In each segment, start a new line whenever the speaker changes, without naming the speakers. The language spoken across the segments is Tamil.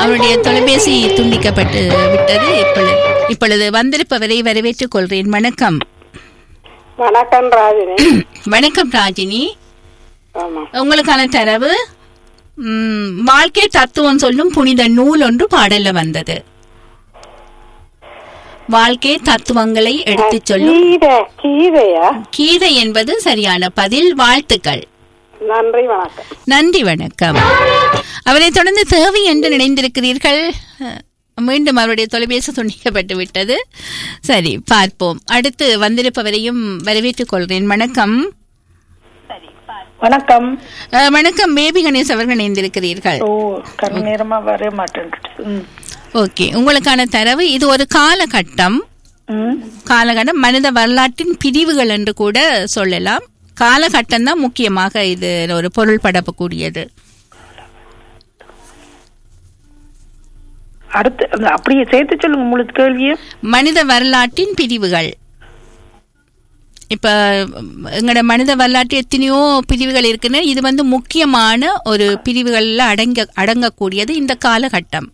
அவருடைய தொலைபேசி துண்டிக்கப்பட்டு விட்டது இப்பொழுது இப்பொழுது வந்திருப்பவரை வரவேற்றுக் கொள்கிறேன் வணக்கம்
வணக்கம் ராஜினி
வணக்கம் ராஜினி
ஆமா
உங்களுக்கான தரவு ம், வாழ்க்கை தத்துவம் சொல்லும் புனித நூல் ஒன்று பாடல்ல வந்தது வாழ்க்கை தத்துவங்களை எடுத்துச் சொல்லும்
கீதை கீதையா
கீதை என்பது சரியான பதில் வாழ்த்துக்கள்
நன்றி வணக்கம்
நன்றி வணக்கம் அவரை தொடர்ந்து தேவை என்று நினைந்திருக்கிறீர்கள் அஹ், மீண்டும் அவருடைய தொலைபேசி துண்டிக்கப்பட்டு விட்டது சரி பார்ப்போம் அடுத்து வந்திருப்பவரையும் வரவேற்றுக் கொள்கிறேன் வணக்கம்
வணக்கம்
அஹ், வணக்கம் பேபி கணேஷ் அவர்கள் இணைந்திருக்கிறீர்கள்
ஓ கண் நேரமா வர மாட்டேன்
ஓகே உங்களுக்கான தரவு இது ஒரு காலகட்டம் காலகட்டம் மனித வரலாற்றின் பிரிவுகள் என்று கூட சொல்லலாம் காலகட்டம் தான் முக்கியமாக இது ஒரு பொருள் படப்பக்கூடியது
அடுத்து அந்த அப்படியே சேர்த்து சொல்லுங்க முழு கேள்வியை
மனித வரலாற்றின் பிரிவுகள் இப்ப எங்களோட மனித வரலாற்று எத்தனையோ பிரிவுகள் இருக்குன்னு இது வந்து முக்கியமான ஒரு பிரிவுகள்ல அடங்க அடங்கக்கூடியது இந்த காலகட்டம்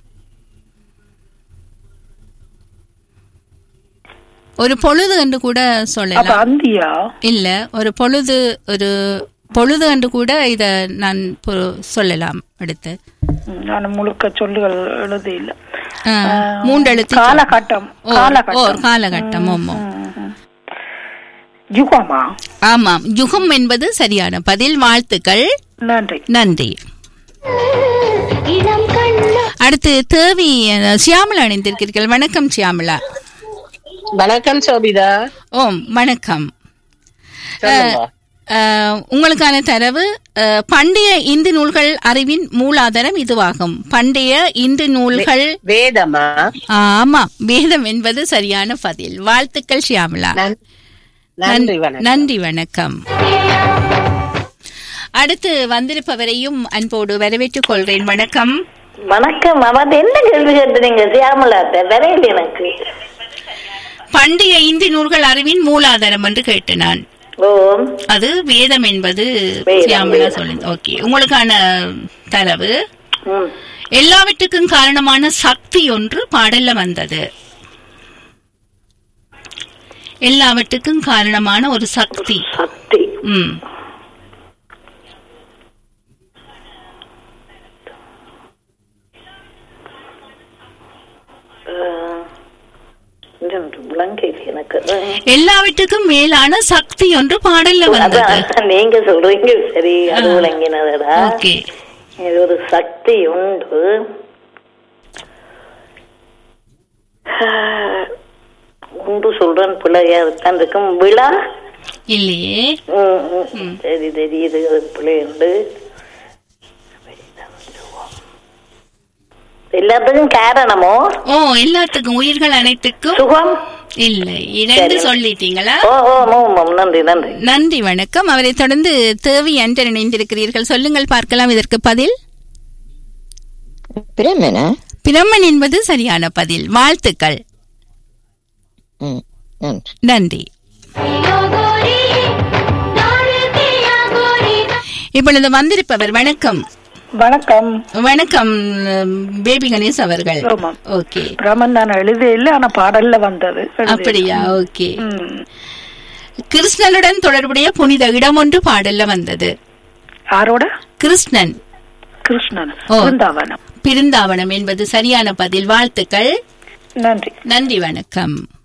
ஒரு பொழுது என்று கூட
அப்ப
சொல்லலாம்
அந்தியா
இல்ல ஒரு பொழுது ஒரு பொழுது என்று கூட இத நான் பொ- சொல்லலாம் அடுத்து
ம், நான் முழுக்க சொல்லுகள் எழுத இல்ல
ஆ, மூன்றெழுத்து சொல்.
காலகட்டம்
ஓ, ஓ
காலகட்டம்
காலகட்டம் ஆமா
ம், ம். யுகமா
ஆமாம் யுகம் என்பது சரியான பதில் வாழ்த்துக்கள்
நன்றி
நன்றி அடுத்து தேவி அஹ், சியாமளா அணிந்திருக்கிறீர்கள் வணக்கம் சியாமளா
வணக்கம் சோபிதா
ஓம் வணக்கம்
சொல்லுங்க
அஹ், உங்களுக்கான தரவு அஹ், பண்டைய இந்து நூல்கள் அறிவின் மூலாதாரம் இதுவாகும் பண்டைய இந்து நூல்கள்
வேதமா
ஆமா வேதம் என்பது சரியான பதில் வாழ்த்துக்கள் ஷியாமலா
நன்- நன்றி வணக்கம்
நன்றி வணக்கம் அடுத்து வந்திருப்பவரையும் அன்போடு வரவேற்றுக் கொள்கிறேன் வணக்கம்
வணக்கம் அவன் என்ன கேள்வி கேட்டுறீங்க சியாமலாத்த வரையில் எனக்கு
பண்டைய இந்து நூல்கள் அறிவின் மூலாதாரம் என்று கேட்டு நான்
ஓ
அது வேதம் என்பது
வேதம்,
சியாமலா
வேதம்.
சொல்லி ஓகே உங்களுக்கான தரவு
ம்.
எல்லாவற்றுக்கும் காரணமான சக்தி ஒன்று பாடல்ல வந்தது எல்லாவற்றுக்கும் காரணமான ஒரு சக்தி
சக்தி
ம்
அஹ், கொஞ்சம் விளங்கல எனக்கு
எல்லாவற்றுக்கும் மேலான சக்தி ஒன்று பாடல்ல வந்தது
அதான் நீங்க சொல்றீங்க சரி அது விளங்கினதடா
ஓகே
இது ஒரு சக்தி உண்டு அஹ், உண்டு சொல்றேன் பிள்ளையா தான் இருக்கும் விழா
இல்லையே
ம், ம். சரி தெரியுது அது பிள்ளை உண்டு எல்லாத்துக்கும் காரணமோ
ஓ எல்லாத்துக்கும் உயிர்கள் அனைத்துக்கும்
சுகம்
இல்லை இரண்டு சொல்லிட்டீங்களா
ஓ ஓ ஓ, ஓ, நன்றி நன்றி
நன்றி வணக்கம் அவரை தொடர்ந்து தேவி என்று இணைந்திருக்கிறீர்கள் சொல்லுங்கள் பார்க்கலாம் இதற்கு பதில்
பிரமனா
பிரம்மன் என்பது சரியான பதில் வாழ்த்துக்கள்
ம் நன்றி
நன்றி இப்பொழுது வந்திருப்பவர் வணக்கம்
வணக்கம்
வணக்கம் உம், பேபி கணேஷ் அவர்கள்
ஆமாம்.
ஓகே
பிரமன் நான் எழுத இல்லை ஆனா பாடல்ல வந்தது எழுத
அப்படியா ஓகே
ம்.
கிருஷ்ணனுடன் தொடர்புடைய புனித இடம் ஒன்று பாடல்ல வந்தது
யாரோட
கிருஷ்ணன்
கிருஷ்ணன்
ஓ.
பிருந்தாவனம்
பிருந்தாவனம் என்பது சரியான பதில் வாழ்த்துக்கள்
நன்றி
நன்றி வணக்கம்